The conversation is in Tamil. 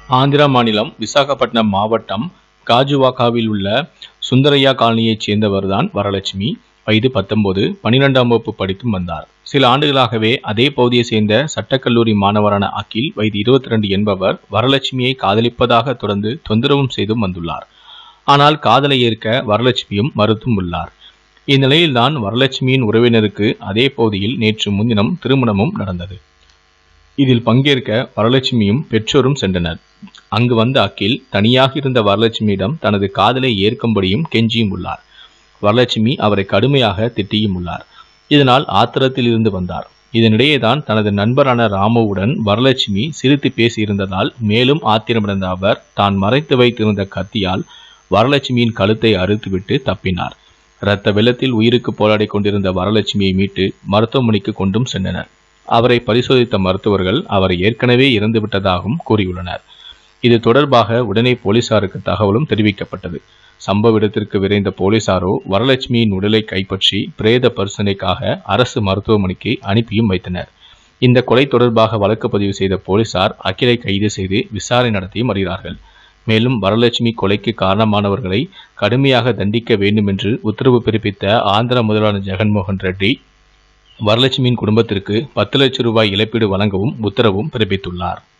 ஆந்திரா மாநிலம் விசாகப்பட்டினம் மாவட்டம் காஜுவாக்காவில் உள்ள சுந்தரையா காலனியைச் சேர்ந்தவர்தான் வரலட்சுமி வயது பத்தொன்பது பனிரெண்டாம் வகுப்பு படித்தும் வந்தார் சில ஆண்டுகளாகவே அதே பகுதியை சேர்ந்த சட்டக்கல்லூரி மாணவரான அகில் வயது இருபத்தி ரெண்டு என்பவர் வரலட்சுமியை காதலிப்பதாக தொடர்ந்து தொந்தரவும் செய்தும் வந்துள்ளார் ஆனால் காதலை ஏற்க வரலட்சுமியும் மறுத்தும் உள்ளார் இந்நிலையில்தான் வரலட்சுமியின் உறவினருக்கு அதே பகுதியில் நேற்று முன்தினம் திருமணமும் நடந்தது இதில் பங்கேற்க வரலட்சுமியும் பெற்றோரும் சென்றனர் அங்கு வந்த அகில் தனியாக இருந்த வரலட்சுமியிடம் தனது காதலை ஏற்கும்படியும் கெஞ்சியும் உள்ளார் வரலட்சுமி அவரை கடுமையாக திட்டியும் உள்ளார் இதனால் ஆத்திரத்தில் இருந்து வந்தார் இதனிடையேதான் தனது நண்பரான ராமுவுடன் வரலட்சுமி சிரித்து பேசியிருந்ததால் மேலும் ஆத்திரமடைந்த அவர் தான் மறைத்து வைத்திருந்த கத்தியால் வரலட்சுமியின் கழுத்தை அறுத்துவிட்டு தப்பினார் இரத்த வெள்ளத்தில் உயிருக்கு போராடி கொண்டிருந்த வரலட்சுமியை மீட்டு மருத்துவமனைக்கு கொண்டும் சென்றனர் அவரை பரிசோதித்த மருத்துவர்கள் அவர் ஏற்கனவே இறந்துவிட்டதாகவும் கூறியுள்ளனர் இது தொடர்பாக உடனே போலீசாருக்கு தகவலும் தெரிவிக்கப்பட்டது சம்பவ இடத்திற்கு விரைந்த போலீசாரோ வரலட்சுமியின் உடலை கைப்பற்றி பிரேத பரிசோதனைக்காக அரசு மருத்துவமனைக்கு அனுப்பியும் வைத்தனர் இந்த கொலை தொடர்பாக வழக்கு பதிவு செய்த போலீசார் அகிலை கைது செய்து விசாரணை நடத்தியும் வருகிறார்கள் மேலும் வரலட்சுமி கொலைக்கு காரணமானவர்களை கடுமையாக தண்டிக்க வேண்டும் என்று உத்தரவு பிறப்பித்த ஆந்திர முதல்வர் ஜெகன்மோகன் ரெட்டி வரலட்சுமியின் குடும்பத்திற்கு பத்து லட்சம் ரூபாய் இழப்பீடு வழங்கவும் உத்தரவும் பிறப்பித்துள்ளார்